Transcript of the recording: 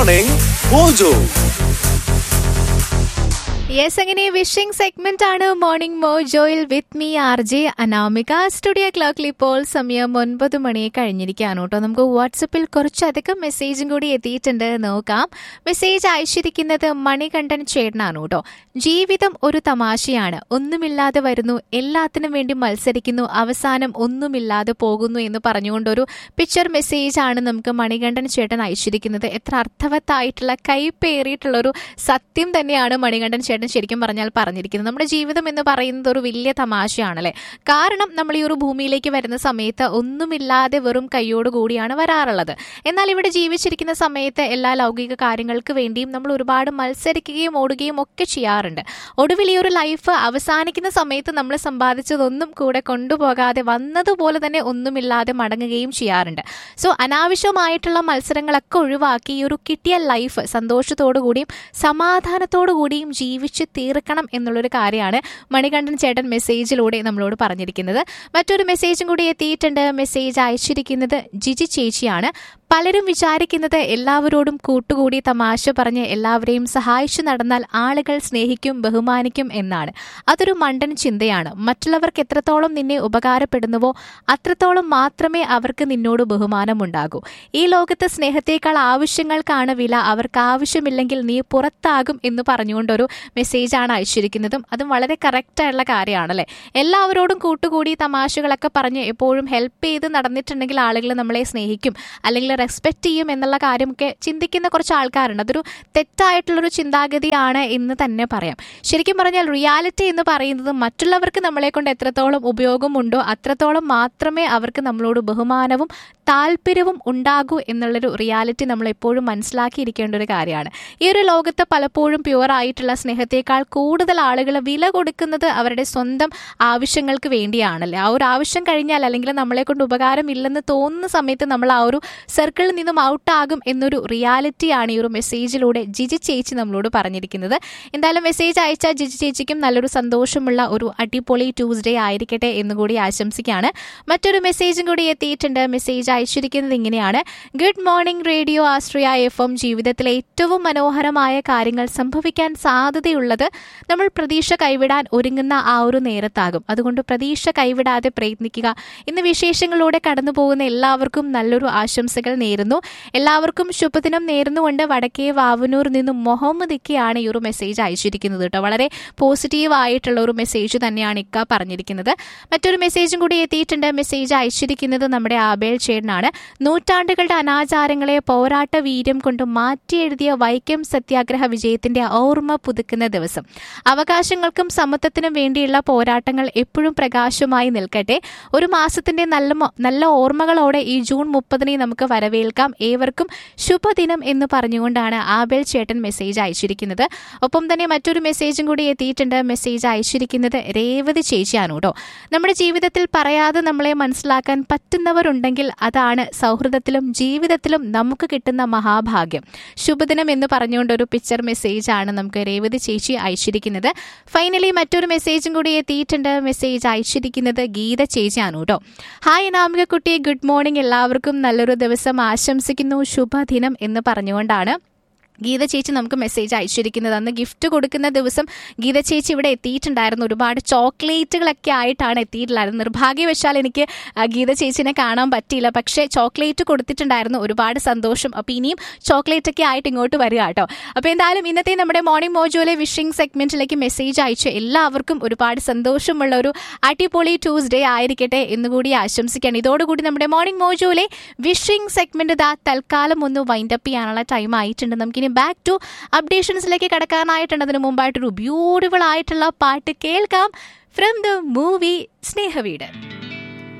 Morning Mojo. Yes അങ്ങനെ wishing segment ആണ് morning മോജോയിൽ with me R J Anamika studio ക്ലോക്കിൽ ഇപ്പോൾ സമയം ഒൻപത് മണി കഴിഞ്ഞിരിക്കുകയാണ് കേട്ടോ നമുക്ക് വാട്സപ്പിൽ കുറച്ചധികം മെസ്സേജും കൂടി എത്തിയിട്ടുണ്ട് നോക്കാം മെസ്സേജ് അയച്ചിരിക്കുന്നത് മണികണ്ഠൻ ചേട്ടനാണ് കേട്ടോ ജീവിതം ഒരു തമാശയാണ് ഒന്നുമില്ലാതെ വരുന്നു എല്ലാത്തിനും വേണ്ടി മത്സരിക്കുന്നു അവസാനം ഒന്നുമില്ലാതെ പോകുന്നു എന്ന് പറഞ്ഞുകൊണ്ടൊരു പിക്ചർ മെസ്സേജ് ആണ് നമുക്ക് മണികണ്ഠൻ ചേട്ടൻ അയച്ചിരിക്കുന്നത് എത്ര അർത്ഥവത്തായിട്ടുള്ള കൈപ്പേറിയിട്ടുള്ള ഒരു സത്യം തന്നെയാണ് മണികണ്ഠൻ ചേട്ടൻ ശരിക്കും പറഞ്ഞാൽ പറഞ്ഞിരിക്കുന്നത് നമ്മുടെ ജീവിതം എന്ന് പറയുന്നത് ഒരു വലിയ തമാശയാണല്ലേ കാരണം നമ്മൾ ഈ ഒരു ഭൂമിയിലേക്ക് വരുന്ന സമയത്ത് ഒന്നുമില്ലാതെ വെറും കൈയോട് കൂടിയാണ് വരാറുള്ളത് എന്നാൽ ഇവിടെ ജീവിച്ചിരിക്കുന്ന സമയത്ത് എല്ലാ ലൗകിക കാര്യങ്ങൾക്ക് വേണ്ടിയും നമ്മൾ ഒരുപാട് മത്സരിക്കുകയും ഓടുകയും ഒക്കെ ചെയ്യാറുണ്ട് ഒടുവിൽ ഈ ഒരു ലൈഫ് അവസാനിക്കുന്ന സമയത്ത് നമ്മൾ സമ്പാദിച്ചതൊന്നും കൂടെ കൊണ്ടുപോകാതെ വന്നതുപോലെ തന്നെ ഒന്നുമില്ലാതെ മടങ്ങുകയും ചെയ്യാറുണ്ട് സോ അനാവശ്യമായിട്ടുള്ള മത്സരങ്ങളൊക്കെ ഒഴിവാക്കി ഈ ഒരു കിട്ടിയ ലൈഫ് സന്തോഷത്തോടു കൂടിയും സമാധാനത്തോടു കൂടിയും ജീവിച്ച് തീർക്കണം എന്നുള്ളൊരു കാര്യമാണ് മണികണ്ഠൻ ചേട്ടൻ മെസ്സേജിലൂടെ നമ്മളോട് പറഞ്ഞിരിക്കുന്നത് മറ്റൊരു മെസ്സേജും കൂടി എത്തിയിട്ടുണ്ട് മെസ്സേജ് അയച്ചിരിക്കുന്നത് ജിജി ചേച്ചിയാണ് പലരും വിചാരിക്കുന്നത് എല്ലാവരോടും കൂട്ടുകൂടി തമാശ പറഞ്ഞ് എല്ലാവരെയും സഹായിച്ചു നടന്നാൽ ആളുകൾ സ്നേഹിക്കും ബഹുമാനിക്കും എന്നാണ് അതൊരു മണ്ടൻ ചിന്തയാണ് മറ്റുള്ളവർക്ക് എത്രത്തോളം നിന്നെ ഉപകാരപ്പെടുന്നുവോ അത്രത്തോളം മാത്രമേ അവർക്ക് നിന്നോട് ബഹുമാനമുണ്ടാകൂ ഈ ലോകത്ത് സ്നേഹത്തേക്കാൾ ആവശ്യങ്ങൾക്കാണ് വില അവർക്ക് ആവശ്യമില്ലെങ്കിൽ നീ പുറത്താകും എന്ന് പറഞ്ഞുകൊണ്ടൊരു മെസ്സേജാണ് അയച്ചിരിക്കുന്നതും അതും വളരെ കറക്റ്റ് ആയിട്ടുള്ള കാര്യമാണല്ലേ എല്ലാവരോടും കൂട്ടുകൂടി തമാശകളൊക്കെ പറഞ്ഞ് എപ്പോഴും ഹെൽപ്പ് ചെയ്ത് നടന്നിട്ടുണ്ടെങ്കിൽ ആളുകൾ നമ്മളെ സ്നേഹിക്കും അല്ലെങ്കിൽ റെസ്പെക്ട് ചെയ്യും എന്നുള്ള കാര്യമൊക്കെ ചിന്തിക്കുന്ന കുറച്ച് ആൾക്കാരുണ്ട് അതൊരു തെറ്റായിട്ടുള്ളൊരു ചിന്താഗതിയാണ് എന്ന് തന്നെ പറയാം ശരിക്കും പറഞ്ഞാൽ റിയാലിറ്റി എന്ന് പറയുന്നത് മറ്റുള്ളവർക്ക് നമ്മളെ കൊണ്ട് എത്രത്തോളം ഉപയോഗമുണ്ടോ അത്രത്തോളം മാത്രമേ അവർക്ക് നമ്മളോട് ബഹുമാനവും താല്പര്യവും ഉണ്ടാകൂ എന്നുള്ളൊരു റിയാലിറ്റി നമ്മൾ എപ്പോഴും മനസ്സിലാക്കിയിരിക്കേണ്ട ഒരു കാര്യമാണ് ഈ ഒരു ലോകത്ത് പലപ്പോഴും പ്യുവർ ആയിട്ടുള്ള സ്നേഹത്തേക്കാൾ കൂടുതൽ ആളുകൾ വില കൊടുക്കുന്നത് അവരുടെ സ്വന്തം ആവശ്യങ്ങൾക്ക് വേണ്ടിയാണല്ലേ ആ ഒരു ആവശ്യം കഴിഞ്ഞാൽ അല്ലെങ്കിൽ നമ്മളെ കൊണ്ട് ഉപകാരമില്ലെന്ന് തോന്നുന്ന സമയത്ത് നമ്മൾ ആ ഒരു സർക്കിളിൽ നിന്നും ഔട്ടാകും എന്നൊരു റിയാലിറ്റിയാണ് ഈ ഒരു മെസ്സേജിലൂടെ ജിജി ചേച്ചി നമ്മളോട് പറഞ്ഞിരിക്കുന്നത് എന്തായാലും മെസ്സേജ് അയച്ച ജിജി ചേച്ചിക്കും നല്ലൊരു സന്തോഷമുള്ള ഒരു അടിപൊളി ട്യൂസ്ഡേ ആയിരിക്കട്ടെ എന്നുകൂടി ആശംസിക്കുകയാണ് മറ്റൊരു മെസ്സേജും കൂടി എത്തിയിട്ടുണ്ട് മെസ്സേജ് അയച്ചിരിക്കുന്നത് ഇങ്ങനെയാണ് good morning radio Ashraya F M ജീവിതത്തിലെ ഏറ്റവും മനോഹരമായ കാര്യങ്ങൾ സംഭവിക്കാൻ സാധ്യതയുള്ളത് നമ്മൾ പ്രതീക്ഷ കൈവിടാൻ ഒരുങ്ങുന്ന ആ ഒരു നേരത്താകും അതുകൊണ്ട് പ്രതീക്ഷ കൈവിടാതെ പ്രയത്നിക്കുക ഇന്ന് വിശേഷങ്ങളിലൂടെ കടന്നു പോകുന്ന എല്ലാവർക്കും നല്ലൊരു ആശംസകൾ നേരുന്നു എല്ലാവർക്കും ശുഭദിനം നേർന്നുകൊണ്ട് വടക്കേ വാവനൂർ നിന്നും മുഹമ്മദ് ഇക്കയാണ് ഈ ഒരു മെസ്സേജ് അയച്ചിരിക്കുന്നത് കേട്ടോ വളരെ പോസിറ്റീവ് ആയിട്ടുള്ള ഒരു മെസ്സേജ് തന്നെയാണ് ഇക്ക പറഞ്ഞിരിക്കുന്നത് മറ്റൊരു മെസ്സേജും കൂടി എത്തിയിട്ടുണ്ട് മെസ്സേജ് അയച്ചിരിക്കുന്നത് നമ്മുടെ ആബേൽ ചേട്ടനാണ് നൂറ്റാണ്ടുകളുടെ അനാചാരങ്ങളെ പോരാട്ട വീര്യം കൊണ്ട് മാറ്റിയെഴുതിയ വൈക്കം സത്യാഗ്രഹ വിജയത്തിന്റെ ഓർമ്മ പുതുക്കുന്ന ദിവസം അവകാശങ്ങൾക്കും സമത്വത്തിനും വേണ്ടിയുള്ള പോരാട്ടങ്ങൾ എപ്പോഴും പ്രകാശമായി നിൽക്കട്ടെ ഒരു മാസത്തിന്റെ നല്ല മോ- നല്ല ഓർമ്മകളോടെ ഈ ജൂൺ മുപ്പതിനെ നമുക്ക് വരവേൽക്കാം ഏവർക്കും ശുഭദിനം എന്ന് പറഞ്ഞുകൊണ്ടാണ് ആബേൽ ചേട്ടൻ മെസ്സേജ് അയച്ചിരിക്കുന്നത് ഒപ്പം തന്നെ മറ്റൊരു മെസ്സേജും കൂടി എത്തിയിട്ടുണ്ട് മെസ്സേജ് അയച്ചിരിക്കുന്നത് രേവതി ചേച്ചിയാണ് കേട്ടോ നമ്മുടെ ജീവിതത്തിൽ പറയാതെ നമ്മളെ മനസ്സിലാക്കാൻ പറ്റുന്നവരുണ്ടെങ്കിൽ അതാണ് സൗഹൃദത്തിലും ജീവിതത്തിലും നമുക്ക് കിട്ടുന്ന മഹാഭാഗ്യം ശുഭദിനം എന്ന് പറഞ്ഞുകൊണ്ട് ഒരു പിക്ചർ മെസ്സേജ് ആണ് നമുക്ക് രേവതി ചേച്ചി അയച്ചിരിക്കുന്നത് ഫൈനലി മറ്റൊരു മെസ്സേജും കൂടി എത്തിയിട്ടുണ്ട് മെസ്സേജ് അയച്ചിരിക്കുന്നത് ഗീത ചേച്ചിയാണ് കേട്ടോ ഹായ് നാമിക കുട്ടി ഗുഡ് മോർണിംഗ് എല്ലാവർക്കും നല്ലൊരു ദിവസം ആശംസിക്കുന്നു ശുഭദിനം എന്ന് പറഞ്ഞുകൊണ്ടാണ് ഗീത ചേച്ചി നമുക്ക് മെസ്സേജ് അയച്ചിരിക്കുന്നത് അന്ന് ഗിഫ്റ്റ് കൊടുക്കുന്ന ദിവസം ഗീത ചേച്ചി ഇവിടെ എത്തിയിട്ടുണ്ടായിരുന്നു ഒരുപാട് ചോക്ലേറ്റുകളൊക്കെ ആയിട്ടാണ് എത്തിയിട്ടുണ്ടായിരുന്നത് നിർഭാഗ്യവശാൽ എനിക്ക് ആ, ഗീത ചേച്ചിനെ കാണാൻ പറ്റിയില്ല പക്ഷേ ചോക്ലേറ്റ് കൊടുത്തിട്ടുണ്ടായിരുന്നു ഒരുപാട് സന്തോഷം അപ്പോൾ ഇനിയും ചോക്ലേറ്റ് ഒക്കെ ആയിട്ട് ഇങ്ങോട്ട് വരിക കേട്ടോ അപ്പോൾ എന്തായാലും ഇന്നത്തെ നമ്മുടെ മോർണിംഗ് മോജോയിലെ വിഷിംഗ് സെഗ്മെന്റിലേക്ക് മെസ്സേജ് അയച്ച എല്ലാവർക്കും ഒരുപാട് സന്തോഷമുള്ള ഒരു അടിപൊളി ട്യൂസ്ഡേ ആയിരിക്കട്ടെ എന്നുകൂടി ആശംസിക്കുകയാണ് ഇതോടുകൂടി നമ്മുടെ മോർണിംഗ് മോജോയിലെ വിഷിംഗ് സെഗ്മെന്റ് ഇതാ തൽക്കാലം ഒന്ന് വൈൻഡപ്പ് ചെയ്യാനുള്ള ടൈം ആയിട്ടുണ്ട് നമുക്കിനി ബാക്ക് ടു അപ്ഡേഷൻസിലേക്ക് കടക്കാനായിട്ടുണ്ട് അതിന് മുമ്പായിട്ടൊരു ബ്യൂട്ടിഫുൾ ആയിട്ടുള്ള പാട്ട് കേൾക്കാം ഫ്രം ദ മൂവി സ്നേഹവീട്